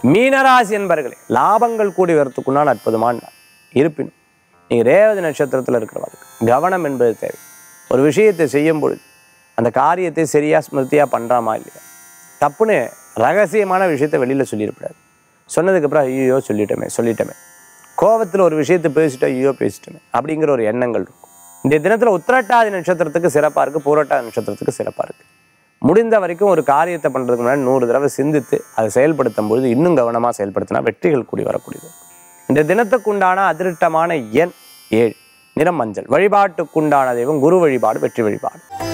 மீனராசி என்பர்களே லாபங்கள் கூடி வரத்துக்குண்டான அற்புதமான நாள். இருப்பினும் நீங்கள் ரேவதி நட்சத்திரத்தில் இருக்கிறவர்களுக்கு கவனம் என்பது தேவை ஒரு விஷயத்தை செய்யும் பொழுது அந்த காரியத்தை சரியா ஸ்மிருதியாக பண்ணுறாமா இல்லையா தப்புன்னு ரகசியமான விஷயத்தை வெளியில் சொல்லிடக்கூடாது சொன்னதுக்கப்புறம் ஐயோ சொல்லிட்டோமே சொல்லிட்டோமே கோவத்தில் ஒரு விஷயத்தை பேசிட்டோம் ஐயோ பேசிட்டோமே அப்படிங்கிற ஒரு எண்ணங்கள் இருக்கும் இந்த தினத்தில் உத்திரட்டாதி நட்சத்திரத்துக்கு சிறப்பாக இருக்குது பூரட்டாதி நட்சத்திரத்துக்கு சிறப்பாக இருக்குது முடிந்த வரைக்கும் ஒரு காரியத்தை பண்ணுறதுக்கு முன்னாடி நூறு தடவை சிந்தித்து அதை செயல்படுத்தும் பொழுது இன்னும் கவனமாக செயல்படுத்தினா வெற்றிகள் கூடி வரக்கூடியது இந்த தினத்துக்குண்டான அதிருட்டமான எண் ஏழு நிறம் மஞ்சள் வழிபாட்டுக்குண்டான தெய்வம் குரு வழிபாடு வெற்றி வழிபாடு